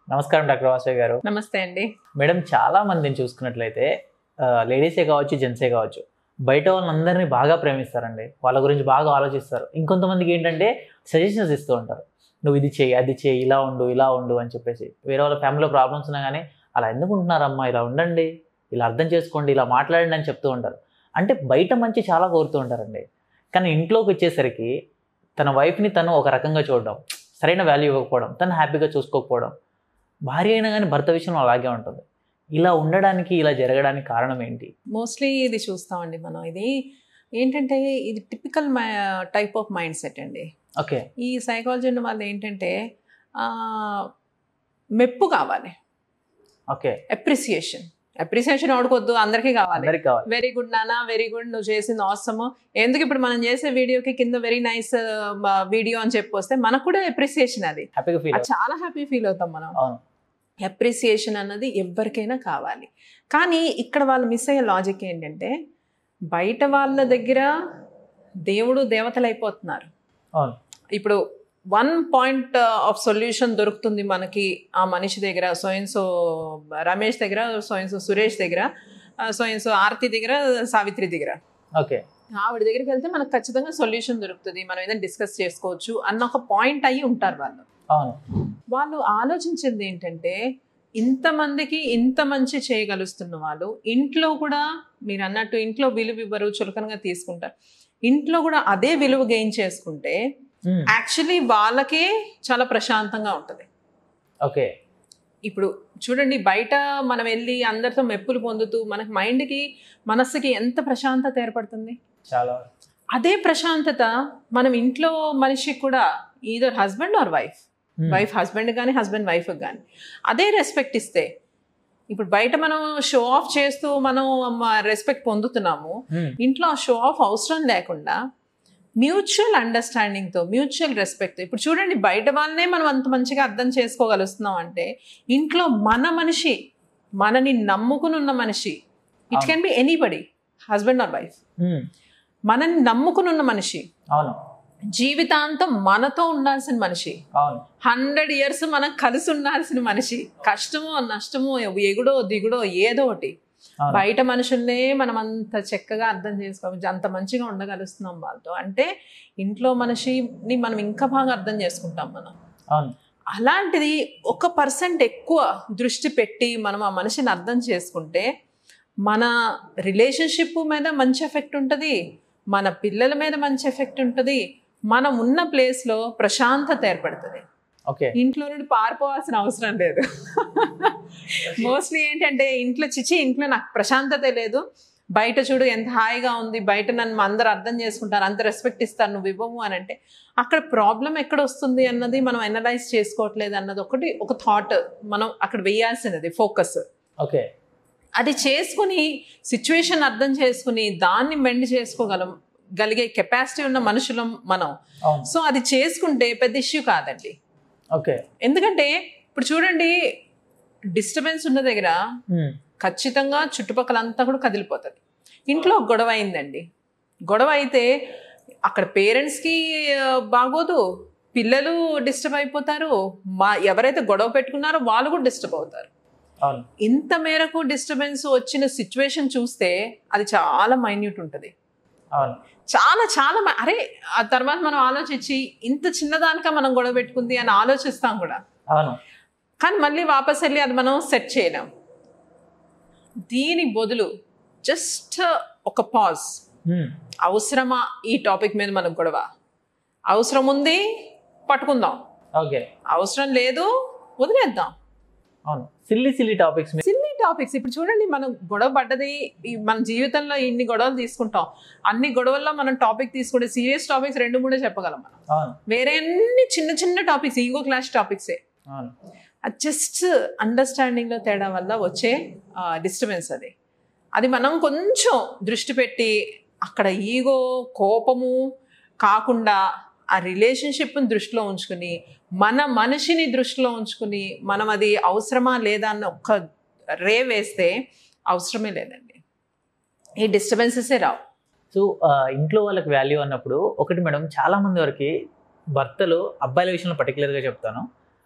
నమస్కారం డాక్టర్ వాసవి గారు నమస్తే అండి మేడం చాలా మందిని చూసుకున్నట్లయితే లేడీసే కావచ్చు జెంట్సే కావచ్చు బయట వాళ్ళందరినీ బాగా ప్రేమిస్తారండి వాళ్ళ గురించి బాగా ఆలోచిస్తారు ఇంకొంతమందికి ఏంటంటే సజెషన్స్ ఇస్తూ ఉంటారు నువ్వు ఇది చేయి అది చేయి ఇలా ఉండు ఇలా ఉండు అని చెప్పేసి వేరే వాళ్ళ ఫ్యామిలీలో ప్రాబ్లమ్స్ ఉన్నా కానీ అలా ఎందుకు ఉంటున్నారమ్మా ఇలా ఉండండి ఇలా అర్థం చేసుకోండి ఇలా మాట్లాడండి అని చెప్తూ ఉంటారు అంటే బయట మంచి చాలా కోరుతూ ఉంటారండి కానీ ఇంట్లోకి వచ్చేసరికి తన వైఫ్ని తను ఒక రకంగా చూడడం సరైన వాల్యూ ఇవ్వకపోవడం తను హ్యాపీగా చూసుకోకపోవడం భార్య అయినా కానీ భర్త విషయంలో అలాగే ఉంటుంది ఇలా ఉండడానికి ఇలా జరగడానికి కారణం ఏంటి మోస్ట్లీ ఇది చూస్తామండి మనం ఇది ఏంటంటే ఇది typical type of mind set అండి ఓకే ఈ సైకాలజీ ఉన్న వాళ్ళు ఏంటంటే ఆ, మెప్పు కావాలి ఓకే అప్రిసియేషన్ అప్రిసియేషన్ ఆడుకోవద్దు అందరికీ కావాలి అందరికి కావాలి వెరీ గుడ్ నానా వెరీ గుడ్ నువ్వు చేసింది అవసరం ఎందుకు ఇప్పుడు మనం చేసే వీడియోకి కింద వెరీ నైస్ వీడియో అని చెప్పి వస్తే మనకు కూడా అప్రిసియేషన్ అది హ్యాపీగా ఫీల్ అది చాలా హ్యాపీ ఫీల్ అవుతాం మనం అవును అప్రిసియేషన్ అన్నది ఎవరికైనా కావాలి కానీ ఇక్కడ వాళ్ళు మిస్ అయ్యే లాజిక్ ఏంటంటే బయట వాళ్ళ దగ్గర దేవుడు దేవతలు అయిపోతున్నారు అవును ఇప్పుడు వన్ పాయింట్ ఆఫ్ సొల్యూషన్ దొరుకుతుంది మనకి ఆ మనిషి దగ్గర సోయన్సో రమేష్ దగ్గర సోయన్సో సురేష్ దగ్గర సోయన్సో ఆరతి దగ్గర సావిత్రి దగ్గర ఓకే ఆవిడ దగ్గరికి వెళ్తే మనకు ఖచ్చితంగా సొల్యూషన్ దొరుకుతుంది మనం ఏదైనా డిస్కస్ చేసుకోవచ్చు అన్న ఒక పాయింట్ అయ్యి ఉంటారు వాళ్ళు అవును వాళ్ళు ఆలోచించింది ఏంటంటే ఇంతమందికి ఇంత మంచి చేయగలుస్తున్న వాళ్ళు ఇంట్లో కూడా మీరు అన్నట్టు ఇంట్లో విలువ ఇవ్వరు చులకనగా తీసుకుంటారు ఇంట్లో కూడా అదే విలువ గెయిన్ చేసుకుంటే మ్మ్. యాక్చువల్లీ వాళ్ళకే చాలా ప్రశాంతంగా ఉంటుంది ఓకే ఇప్పుడు చూడండి బయట మనం వెళ్ళి అందరితో మెప్పులు పొందుతూ మనకి మైండ్కి మనస్సుకి ఎంత ప్రశాంతత ఏర్పడుతుంది చాలా అదే ప్రశాంతత మనం ఇంట్లో మనిషికి కూడా either husband or wife hmm. Wife husband కానీ హస్బెండ్ వైఫ్ కానీ అదే రెస్పెక్ట్ ఇస్తే ఇప్పుడు బయట మనం షో ఆఫ్ చేస్తూ మనం రెస్పెక్ట్ పొందుతున్నాము మ్మ్. ఇంట్లో ఆ షో ఆఫ్ అవసరం లేకుండా మ్యూచువల్ అండర్స్టాండింగ్తో మ్యూచువల్ రెస్పెక్ట్ ఇప్పుడు చూడండి బయట వాళ్ళనే మనం అంత మంచిగా అర్థం చేసుకోగలుస్తున్నాం అంటే ఇంట్లో మన మనిషి మనని నమ్ముకుని ఉన్న మనిషి ఇట్ అవును. Can be anybody husband or wife hmm. మనని నమ్ముకుని ఉన్న మనిషి అవును జీవితాంతం మనతో ఉండాల్సిన మనిషి అవును హండ్రెడ్ ఇయర్స్ మనం కలిసి ఉండాల్సిన మనిషి కష్టమో నష్టమో ఎగుడో దిగుడో ఏదో ఒకటి అవును బయట మనుషుల్నే మనం అంత చక్కగా అర్థం చేసుకోవచ్చు అంత మంచిగా ఉండగలుస్తున్నాం వాళ్ళతో అంటే ఇంట్లో మనిషిని మనం ఇంకా బాగా అర్థం చేసుకుంటాం మనం అవును అలాంటిది ఒక పర్సెంట్ ఎక్కువ దృష్టి పెట్టి మనం ఆ మనిషిని అర్థం చేసుకుంటే మన రిలేషన్షిప్ మీద మంచి ఎఫెక్ట్ ఉంటుంది మన పిల్లల మీద మంచి ఎఫెక్ట్ ఉంటుంది మనం ఉన్న ప్లేస్లో ప్రశాంతత ఏర్పడుతుంది ఓకే ఇంట్లో నుండి పారిపోవాల్సిన అవసరం లేదు మోస్ట్లీ ఏంటంటే ఇంట్లో చిచి ఇంట్లో నాకు ప్రశాంతత లేదు బయట చూడు ఎంత హాయిగా ఉంది బయట నన్ను అందరు అర్థం చేసుకుంటారు అంత రెస్పెక్ట్ ఇస్తారు నువ్వు ఇవ్వము అని అంటే అక్కడ ప్రాబ్లం ఎక్కడ వస్తుంది అన్నది మనం అనలైజ్ చేసుకోవట్లేదు అన్నది ఒకటి ఒక థాట్ మనం అక్కడ వేయాల్సినది ఫోకస్ ఓకే అది చేసుకుని సిచ్యువేషన్ అర్థం చేసుకుని దాన్ని మెండ్ చేసుకోగలం గలిగే కెపాసిటీ ఉన్న మనుషులం మనం అవును సో అది చేసుకుంటే పెద్ద ఇష్యూ కాదండి ఓకే ఎందుకంటే ఇప్పుడు చూడండి డిస్టర్బెన్స్ ఉన్న దగ్గర మ్మ్. ఖచ్చితంగా చుట్టుపక్కల అంతా కూడా కదిలిపోతుంది ఇంట్లో ఒక గొడవ అయిందండి గొడవ అయితే అక్కడ పేరెంట్స్కి బాగోదు పిల్లలు డిస్టర్బ్ అయిపోతారు మా ఎవరైతే గొడవ పెట్టుకున్నారో వాళ్ళు కూడా డిస్టర్బ్ అవుతారు అవును ఇంత మేరకు డిస్టర్బెన్స్ వచ్చిన సిచ్యువేషన్ చూస్తే అది చాలా మైన్యూట్ ఉంటుంది అవును చాలా చాలా మ- అరే ఆ తర్వాత మనం ఆలోచించి ఇంత చిన్నదానిక మనం గొడవ పెట్టుకుంది అని ఆలోచిస్తాం కూడా అవును కానీ మళ్ళీ వాపస్ వెళ్ళి అది మనం సెట్ చేయలేం దీని బదులు జస్ట్ ఒక పాజ్ మ్మ్. అవసరమా ఈ టాపిక్ మీద మనకు గొడవ అవసరం ఉంది పట్టుకుందాం ఓకే అవసరం లేదు వదిలేద్దాం అవును silly silly topics silly topics ఇప్పుడు చూడండి మనం గొడవ పడ్డది ఈ మన జీవితంలో ఇన్ని గొడవలు తీసుకుంటాం అన్ని గొడవల్లో మనం టాపిక్ తీసుకుంటే సీరియస్ టాపిక్స్ రెండు మూడే చెప్పగలం మనం అవును వేరే అన్ని చిన్న చిన్న టాపిక్స్ ఈగో క్లాష్ టాపిక్సే అవును అది జస్ట్ అండర్స్టాండింగ్లో తేడా వల్ల వచ్చే డిస్టర్బెన్స్ అది అది మనం కొంచెం దృష్టి పెట్టి అక్కడ ఈగో కోపము కాకుండా ఆ రిలేషన్షిప్ని దృష్టిలో ఉంచుకుని మన మనిషిని దృష్టిలో ఉంచుకుని మనం అది అవసరమా లేదా అన్న ఒక్క రే వేస్తే అవసరమే లేదండి ఈ డిస్టర్బెన్సెసే రావు సో ఆ, ఇంట్లో వాళ్ళకి వాల్యూ అన్నప్పుడు ఒకటి మేడం చాలా మంది వరకు భర్తలు అబ్బాయిల విషయంలో పర్టికులర్గా చెప్తాను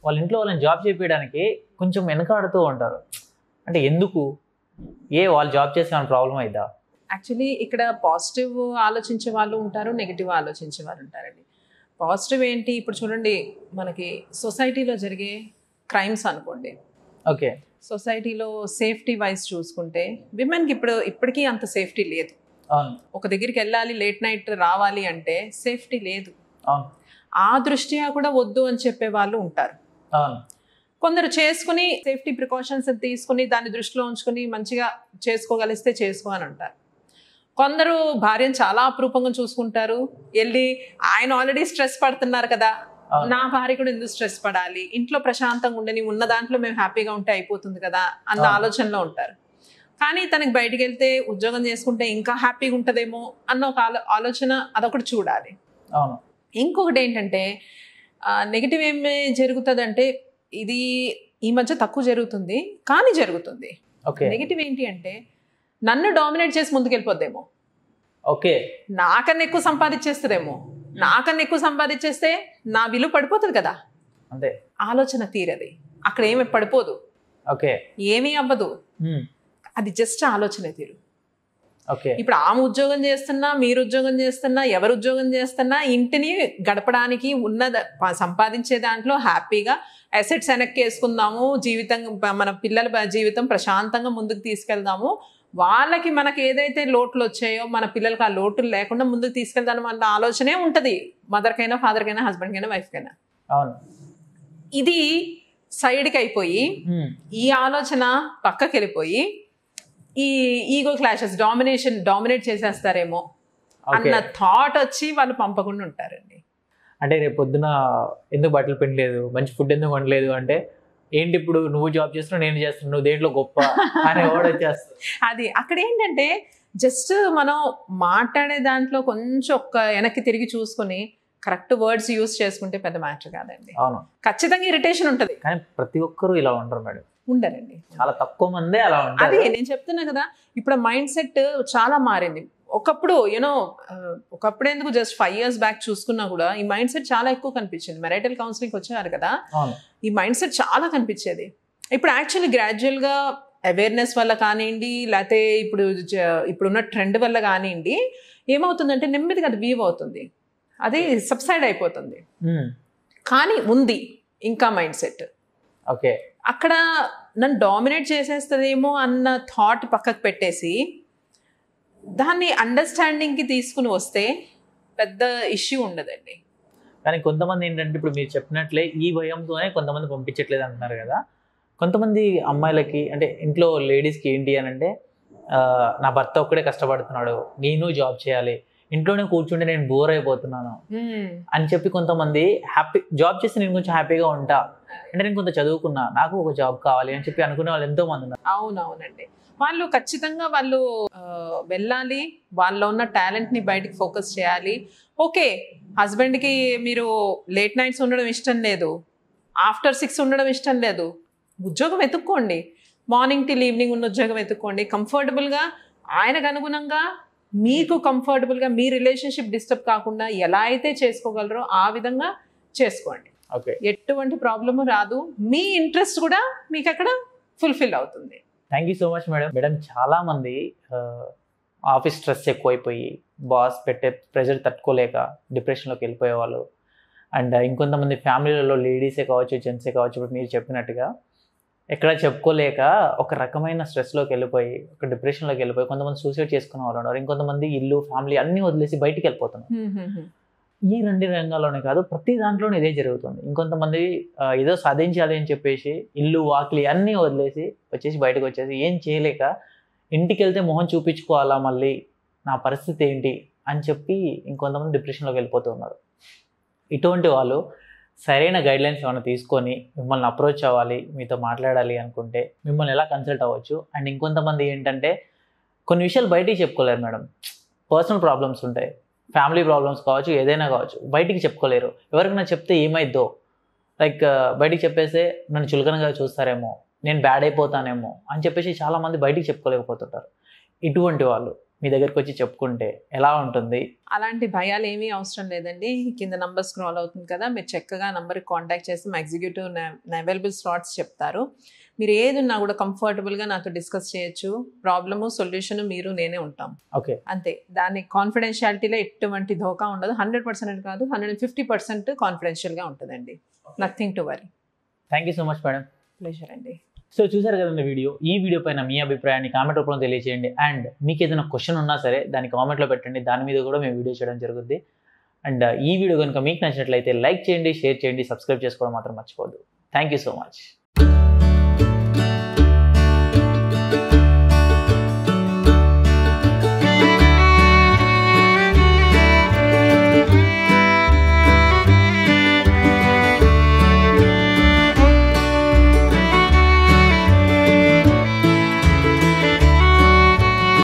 వాళ్ళ ఇంట్లో వాళ్ళని జాబ్ చేపించడానికి కొంచెం వెనకాడుతూ ఉంటారు అంటే ఎందుకు ఏ వాళ్ళు జాబ్ చేసే ప్రాబ్లం అయిద్దా యాక్చువల్లీ ఇక్కడ పాజిటివ్ ఆలోచించే వాళ్ళు ఉంటారు నెగిటివ్ ఆలోచించే వాళ్ళు ఉంటారండి పాజిటివ్ ఏంటి ఇప్పుడు చూడండి మనకి సొసైటీలో జరిగే క్రైమ్స్ అనుకోండి ఓకే సొసైటీలో సేఫ్టీ వైజ్ చూసుకుంటే విమెన్కి ఇప్పుడు ఇప్పటికీ అంత సేఫ్టీ లేదు అవును ఒక దగ్గరికి వెళ్ళాలి లేట్ నైట్ రావాలి అంటే సేఫ్టీ లేదు అవును ఆ దృష్ట్యా కూడా వద్దు అని చెప్పే వాళ్ళు ఉంటారు అవును కొందరు చేసుకుని సేఫ్టీ ప్రికాషన్స్ తీసుకుని దాన్ని దృష్టిలో ఉంచుకుని మంచిగా చేసుకోగలిస్తే చేసుకో అని అంటారు కొందరు భార్యను చాలా అపురూపంగా చూసుకుంటారు వెళ్ళి ఆయన ఆల్రెడీ స్ట్రెస్ పడుతున్నారు కదా అవును. నా భార్య కూడా ఎందుకు స్ట్రెస్ పడాలి ఇంట్లో ప్రశాంతంగా ఉండని ఉన్న దాంట్లో మేము హ్యాపీగా ఉంటే అయిపోతుంది కదా అన్న అవును. ఆలోచనలో ఉంటారు కానీ తనకి బయటికి వెళ్తే ఉద్యోగం చేసుకుంటే ఇంకా హ్యాపీగా ఉంటుందేమో అన్న ఒక ఆలో ఆలోచన అదొకటి చూడాలి అవును ఇంకొకటి ఏంటంటే నెగిటివ్ ఏమి జరుగుతుందంటే ఇది ఈ మధ్య తక్కువ జరుగుతుంది కానీ జరుగుతుంది ఓకే నెగిటివ్ ఏంటి అంటే నన్ను డామినేట్ చేసి ముందుకెళ్ళిపోద్దేమో ఓకే నాకన్నా ఎక్కువ సంపాదించేస్తుందేమో నాకన్నా ఎక్కువ సంపాదించేస్తే నా విలువ పడిపోతుంది కదా అంతే ఆలోచన తీరది అక్కడ ఏమి పడిపోదు ఓకే ఏమీ అవ్వదు ఉమ్, అది జస్ట్ ఆలోచన తీరు ఓకే ఇప్పుడు ఆమె ఉద్యోగం చేస్తున్నా మీరు ఉద్యోగం చేస్తున్నా ఎవరు ఉద్యోగం చేస్తున్నా ఇంటిని గడపడానికి ఉన్న ద- ప- సంపాదించే దాంట్లో హ్యాపీగా అసెట్స్ వెనక్కి వేసుకుందాము జీవితం ప- మన పిల్లల బ- జీవితం ప్రశాంతంగా ముందుకు తీసుకెళ్దాము వాళ్ళకి మనకి ఏదైతే లోట్లు వచ్చాయో మన పిల్లలకి ఆ లోటులు లేకుండా ముందుకు తీసుకెళ్దాం అన్న ఆలోచనే ఉంటుంది మదర్కైనా ఫాదర్కైనా హస్బెండ్కైనా వైఫ్కైనా అవును ఇది సైడ్కి అయిపోయి ఉమ్, ఈ ఆలోచన పక్కకి వెళ్ళిపోయి ఈ ఈగో క్లాషెస్ డామినేషన్ డామినేట్ చేసేస్తారేమో ఓకే అన్న థాట్ వచ్చి వాళ్ళు పంపకుండా ఉంటారండి అంటే రేపు పొద్దున ఎందుకు బట్టలు పిండలేదు మంచి ఫుడ్ ఎందుకు వండలేదు అంటే ఏంటి ఇప్పుడు నువ్వు జాబ్ చేస్తున్నావు నేను చేస్తున్నావు నువ్వు దేంట్లో గొప్ప అని వాడు వచ్చేస్తాడు అది అక్కడ ఏంటంటే జస్ట్ మనం మాట్లాడే దాంట్లో కొంచెం ఒక్క వెనక్కి తిరిగి చూసుకొని కరెక్ట్ వర్డ్స్ యూస్ చేసుకుంటే పెద్ద మ్యాటర్ కాదండి అవును ఖచ్చితంగా ఇరిటేషన్ ఉంటుంది కానీ ప్రతి ఒక్కరూ ఇలా ఉండరు మేడం ఉండరండి చాలా తక్కువ మందే అలా అది ఉంటారు నేను చెప్తున్నా కదా ఇప్పుడు మైండ్ సెట్ చాలా మారింది ఒకప్పుడు యూనో ఒకప్పుడు ఎందుకు జస్ట్ ఫైవ్ ఇయర్స్ బ్యాక్ చూసుకున్నా కూడా ఈ మైండ్ సెట్ చాలా ఎక్కువ కనిపించింది మెరైటల్ కౌన్సిలింగ్ వచ్చారు కదా అవును ఈ మైండ్ సెట్ చాలా కనిపించేది ఇప్పుడు యాక్చువల్లీ గ్రాడ్యువల్గా అవేర్నెస్ వల్ల కానివ్వండి లేకపోతే ఇప్పుడు జ- ఇప్పుడున్న ట్రెండ్ వల్ల కానివ్వండి ఏమవుతుందంటే నెమ్మదిగా అది వీవ్ అవుతుంది అది సబ్సైడ్ అయిపోతుంది ఉమ్, కానీ ఉంది ఇంకా మైండ్ సెట్ ఓకే అక్కడ నన్ను డామినేట్ చేసేస్తుందేమో అన్న థాట్ పక్కకు పెట్టేసి దాన్ని అండర్స్టాండింగ్కి తీసుకుని వస్తే పెద్ద ఇష్యూ ఉండదండి కానీ కొంతమంది ఏంటంటే ఇప్పుడు మీరు చెప్పినట్లే ఈ భయంతోనే కొంతమంది పంపించట్లేదు అంటున్నారు కదా కొంతమంది అమ్మాయిలకి అంటే ఇంట్లో లేడీస్కి ఏంటి అని అంటే ఆ, నా భర్త ఒక్కడే కష్టపడుతున్నాడు నేను జాబ్ చేయాలి ఇంట్లోనే కూర్చుంటే నేను బోర్ అయిపోతున్నాను అని చెప్పి కొంతమంది హ్యాపీ జాబ్ చేస్తే నేను కొంచెం హ్యాపీగా ఉంటా అంటే నేను కొంత చదువుకున్నా నాకు ఒక జాబ్ కావాలి అని చెప్పి అనుకునే వాళ్ళు ఎంతో మంది ఉన్నారు అవునవునండి వాళ్ళు ఖచ్చితంగా వాళ్ళు ఆ, వెళ్ళాలి వాళ్ళలో ఉన్న టాలెంట్ని బయటికి ఫోకస్ చేయాలి ఓకే హస్బెండ్కి మీరు లేట్ నైట్స్ ఉండడం ఇష్టం లేదు ఆఫ్టర్ సిక్స్ ఉండడం ఇష్టం లేదు ఉద్యోగం వెతుక్కోండి మార్నింగ్ టిల్ ఈవినింగ్ ఉన్న ఉద్యోగం వెతుక్కోండి కంఫర్టబుల్గా ఆయనకు అనుగుణంగా మీకు కంఫర్టబుల్గా మీ రిలేషన్షిప్ డిస్టర్బ్ కాకుండా ఎలా అయితే చేసుకోగలరో ఆ విధంగా చేసుకోండి ఓకే ఎటువంటి ప్రాబ్లము రాదు మీ ఇంట్రెస్ట్ కూడా మీకు అక్కడ ఫుల్ఫిల్ అవుతుంది thank you so much madam madam చాలా మంది ఆఫీస్ స్ట్రెస్ ఎక్కువైపోయి బాస్ పెట్టే ప్రెషర్ తట్టుకోలేక డిప్రెషన్లోకి వెళ్ళిపోయే వాళ్ళు అండ్ ఇంకొంతమంది ఫ్యామిలీలలో లేడీసే కావచ్చు జెంట్సే కావచ్చు ఇప్పుడు మీరు చెప్పినట్టుగా ఎక్కడ చెప్పుకోలేక ఒక రకమైన స్ట్రెస్లోకి వెళ్ళిపోయి ఒక డిప్రెషన్లోకి వెళ్ళిపోయి కొంతమంది సూసైడ్ చేసుకునే వాళ్ళు ఉన్నారు ఇంకొంతమంది ఇల్లు ఫ్యామిలీ అన్నీ వదిలేసి బయటికి వెళ్ళిపోతున్నారు ఈ రెండు రంగాల్లోనే కాదు ప్రతి దాంట్లోనే ఇదే jరుగుతుంది ఇంకొంతమంది ఆ, ఏదో సాధించాలి అని చెప్పేసి ఇల్లు వాకిలి అన్నీ వదిలేసి వచ్చేసి బయటకు వచ్చేసి ఏం చేయలేక ఇంటికి వెళ్తే మొహం చూపించుకోవాలా మళ్ళీ నా పరిస్థితి ఏంటి అని చెప్పి ఇంకొంతమంది డిప్రెషన్లోకి వెళ్ళిపోతూ ఉన్నారు ఇటువంటి వాళ్ళు సరైన గైడ్లైన్స్ ఏమైనా తీసుకొని మిమ్మల్ని అప్రోచ్ అవ్వాలి మీతో మాట్లాడాలి అనుకుంటే మిమ్మల్ని ఎలా కన్సల్ట్ అవ్వచ్చు అండ్ ఇంకొంతమంది ఏంటంటే కొన్ని విషయాలు బయటికి చెప్పుకోలేరు మేడం పర్సనల్ ప్రాబ్లమ్స్ ఉంటాయి ఫ్యామిలీ ప్రాబ్లమ్స్ కావచ్చు ఏదైనా కావచ్చు బయటికి చెప్పుకోలేరు ఎవరికైనా చెప్తే ఏమైద్దో లైక్ బయటికి చెప్పేస్తే నన్ను చులకనగా చూస్తారేమో నేను బ్యాడ్ అయిపోతానేమో అని చెప్పేసి చాలామంది బయటికి చెప్పుకోలేకపోతుంటారు ఇటువంటి వాళ్ళు మీ దగ్గరికి వచ్చి చెప్పుకుంటే ఎలా ఉంటుంది అలాంటి భయాలు ఏమీ అవసరం లేదండి కింద నంబర్ స్క్రాల్ అవుతుంది కదా మీరు చక్కగా నంబర్కి కాంటాక్ట్ చేసి మా ఎగ్జిక్యూటివ్ అవైలబుల్ స్లాట్స్ చెప్తారు మీరు ఏది ఉన్నా కూడా కంఫర్టబుల్గా నాతో డిస్కస్ చేయొచ్చు ప్రాబ్లము సొల్యూషన్ మీరు నేనే ఉంటాం ఓకే అంతే దాని కాన్ఫిడెన్షియాలిటీలో ఎటువంటి ధోకా ఉండదు హండ్రెడ్ పర్సెంట్ కాదు హండ్రెడ్ అండ్ ఫిఫ్టీ పర్సెంట్ కాన్ఫిడెన్షియల్గా ఉంటుందండి nothing to worry thank you so much madam pleasure అండి సో చూసారు కదండి వీడియో ఈ వీడియో పైన మీ అభిప్రాయాన్ని కామెంట్ రూపంలో తెలియజేయండి అండ్ మీకు ఏదైనా క్వశ్చన్ ఉన్నా సరే దాన్ని కామెంట్లో పెట్టండి దాని మీద కూడా మేము వీడియో చేయడం జరుగుద్ది అండ్ ఈ వీడియో కనుక మీకు నచ్చినట్లయితే లైక్ చేయండి షేర్ చేయండి సబ్స్క్రైబ్ చేసుకోవడం మాత్రం మర్చిపోవద్దు థ్యాంక్ యూ సో మచ్